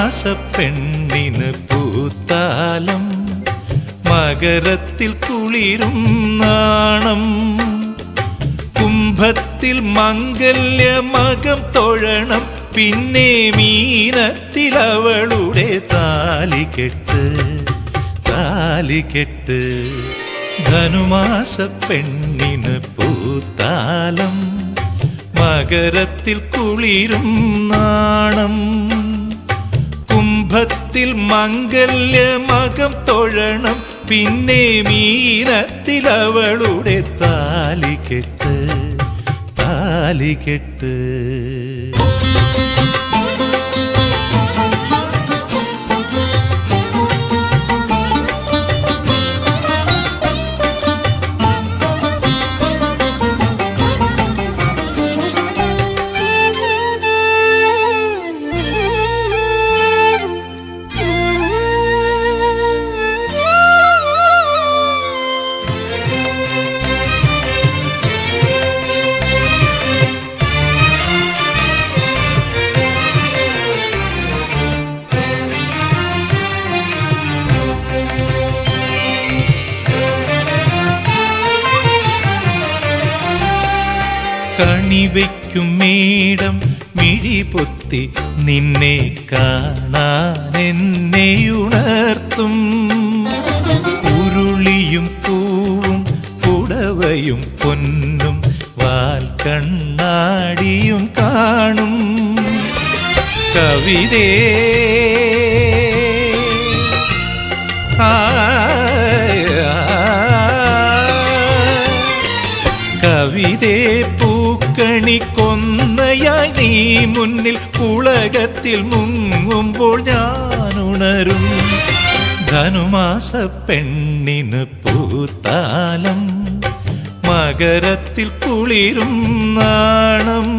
ധനുമാസ പെണ്ണിന് പൂത്താലം മകരത്തിൽ കുളിരും നാണം കുംഭത്തിൽ മംഗല്യ മകം തൊഴണം പിന്നെ മീനത്തിൽ അവളുടെ താലികെട്ട് താലികെട്ട് ധനുമാസ പെണ്ണിന് പൂത്താലം മകരത്തിൽ കുളിരും നാണം കുംഭത്തിൽ മംഗല്യ മകം തൊഴണം പിന്നെ മീനത്തിൽ അവളുടെ താലികെട്ട് താലികെട്ട് കണിവയ്ക്കും മേടം മിഴി പൊത്തി നിന്നെ കാണാൻ എന്നെ ഉണർത്തും ഉരുളിയും പൂവും പുടവയും പൊന്നും വാൽ കണ്ണാടിയും കാണും കവിതേ കവിതേ പൂക്കണി കൊന്നയായി നീ മുന്നിൽ പുളകത്തിൽ മുങ്ങുമ്പോൾ ഞാൻ ഉണരും ധനുമാസ പെണ്ണിന് പൂത്താലം മകരത്തിൽ കുളിരും നാണം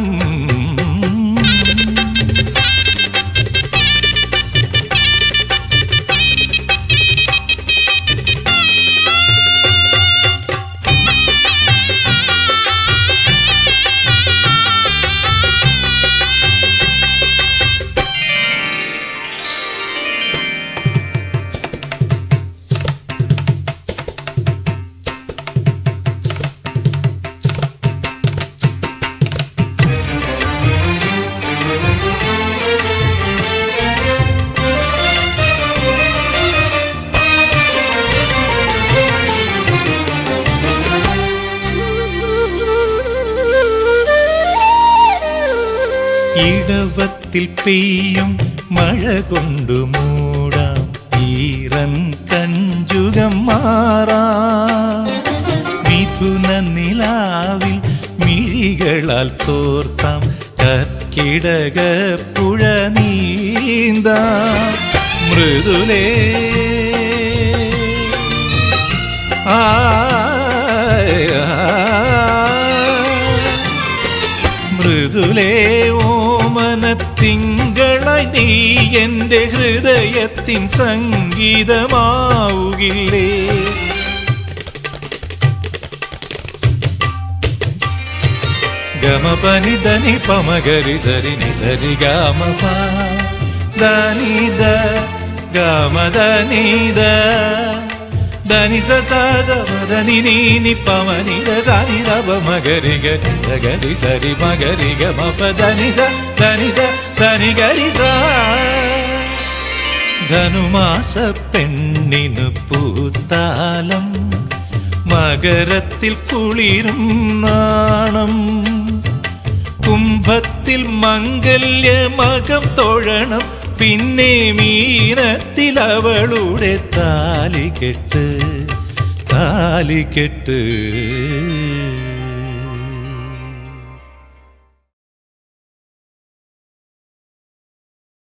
ഇടവത്തിൽ പെയ്യും മഴ കൊണ്ടു മൂടാം ഈറൻ കഞ്ചുകം മാറാം മിഥുന നിലാവിൽ മിഴികളാൽ തോർത്താം കർക്കിടക പുഴ നീന്താം മൃദുലേ ആ മൃദുലേ ഓമന തിങ്കളായി നീ എൻ്റെ ഹൃദയത്തിൻ സംഗീതമാവുകില്ലേ ഗമപനി ധനി പമഗരി സരി നി സരി ഗമ ധനി ദ ഗമ ധനി ദ ധനി സ സ സ പ ധനി നീ നി പ മ നി ധ സ നി ധ പ മ ഗരി ഗരി സ ഗരി സരി മ ഗരി ഗ മ പ ധനി സ ധനി സ ധനി ഗരി സ ധനുമാസ പെണ്ണിനു പൂത്താലം മകരത്തിൽ കുളിരും നാണം കുംഭത്തിൽ മംഗല്യ മകം തൊഴണം പിന്നെ മീനത്തിൽ അവളുടെ താലികെട്ട് താലികെട്ട്